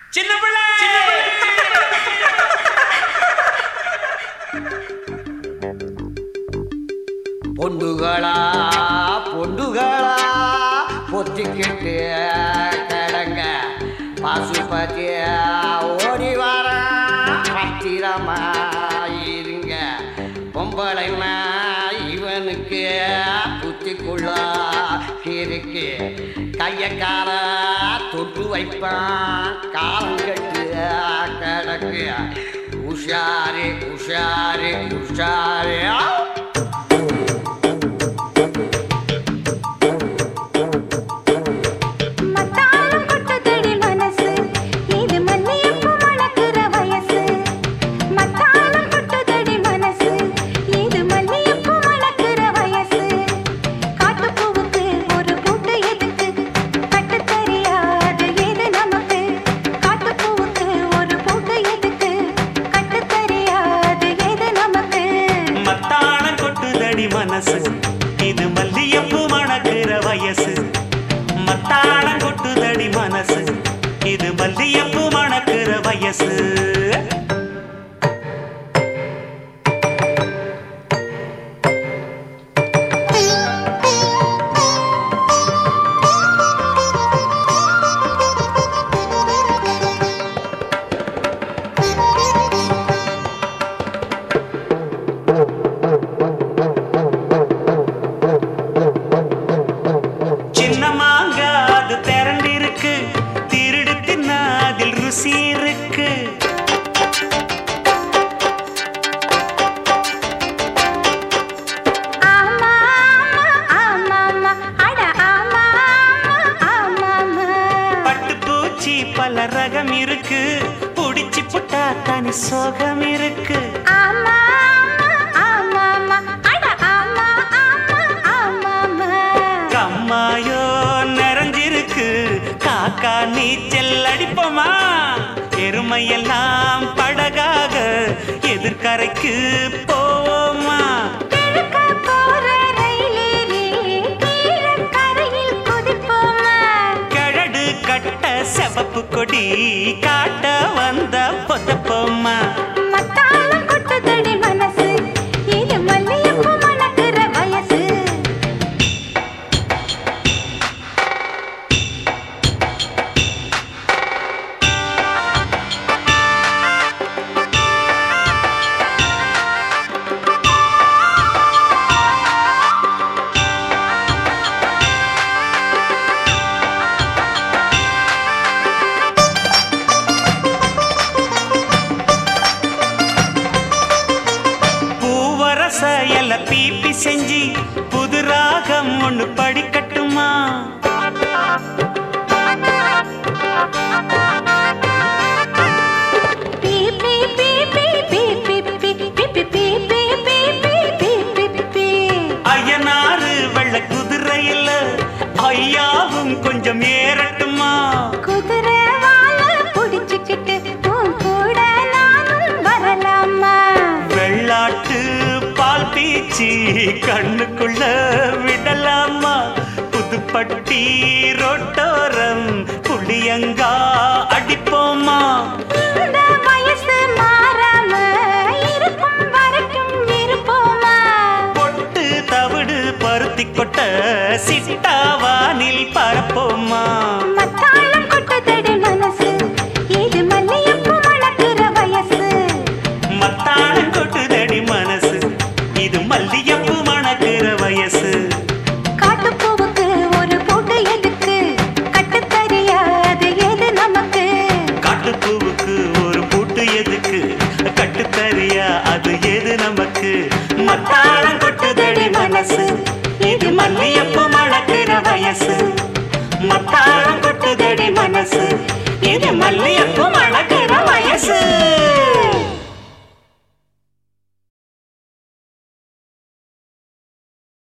சின்ன பிள்ளை பொண்டுகளா பொண்டுகளா பொத்திக்கிட்டு கிடங்க பசுபதி ஓடி வர பத்திரமா இருங்க பொம்பளைனா இவனுக்கு புத்திக்குள்ள இருக்கு கைய கால தொட்டு வைப்பான் காலம் கட்டு கிடக்கு உஷாரு உஷாரு உஷாரு மத்தாளம் கொட்டுதடி மனசு இது மல்லியப்பூ மணக்குற வயசு மத்தாளம் கொட்டுதடி மனசு இது மல்லியப்பூ மணக்குற வயசு காட்டுப்பூவுக்கு ஒரு பூட்டு எதுக்கு கட்டு தெரியாது எது நமக்கு காட்டுப்பூவுக்கு ஒரு பூட்டு எதுக்கு கட்டு தெரியாது எது நமக்கு மத்தாளம் கொட்டுதடி மனசு இது மல்லியப்பூ மணக்கிற வயசு மத்தாளம் கொட்டுதடி மனசு இது மல்லியப்பூ மணக்கிற வயசு சின்ன மாங்கா அது திரண்டிருக்கு திருடு தின்னா அதில் ருசி இருக்கு ஆமா ஆமா ஆமா அட ஆமா ஆமா ஆமா பட்டு பூச்சி பல ரகம் இருக்கு புடிச்சு புட்டா தனி சோகம் இருக்கு ஆமா ஆமா ஆமா அட ஆமா ஆமா ஆமா கம்மாயோ நிறைஞ்சிருக்கு காக்கா நீச்சல் அடிப்போமா எருமையெல்லாம் படகாக எதிர்கரைக்கு போவோமா கிழக்க போற ரயிலேறி கீழக்கரையில் குதிப்போமா கழடு கட்ட செவப்பு கொடி காட்ட வந்த பொதப்போமா மத்தாளம் கொட்டுதடி மனசு இது மல்லியப்பூ மணக்குற வயசு பூவரச எல பீப்பி செஞ்சு புது ராகம் ஒண்ணு படிக்கட்டுமா பீ பீ பீ பீ பீ பீ பீ பீ பீ பீ பீ பீ பீ பீ பீ பீ ஐயனாறு வெள்ள குதிரையில ஐயாவும் கொஞ்சம் ஏறட்டுமா குதிரை வால புடிச்சுக்கிட்டு உன் கூட நானும் வரலாமா வெள்ளாட்டு பால் பீச்சி கண்ணுக்குள்ள விடலாமா புதுப்பட்டி ரோட்டோரம் புளியங்கா அடிப்போமா இந்த வயசு மாறாம இருக்கும் வரைக்கும் இருப்போமா பொட்டு தவிடு பருத்தி கொட்ட சிட்டாவானில் பரப்போமா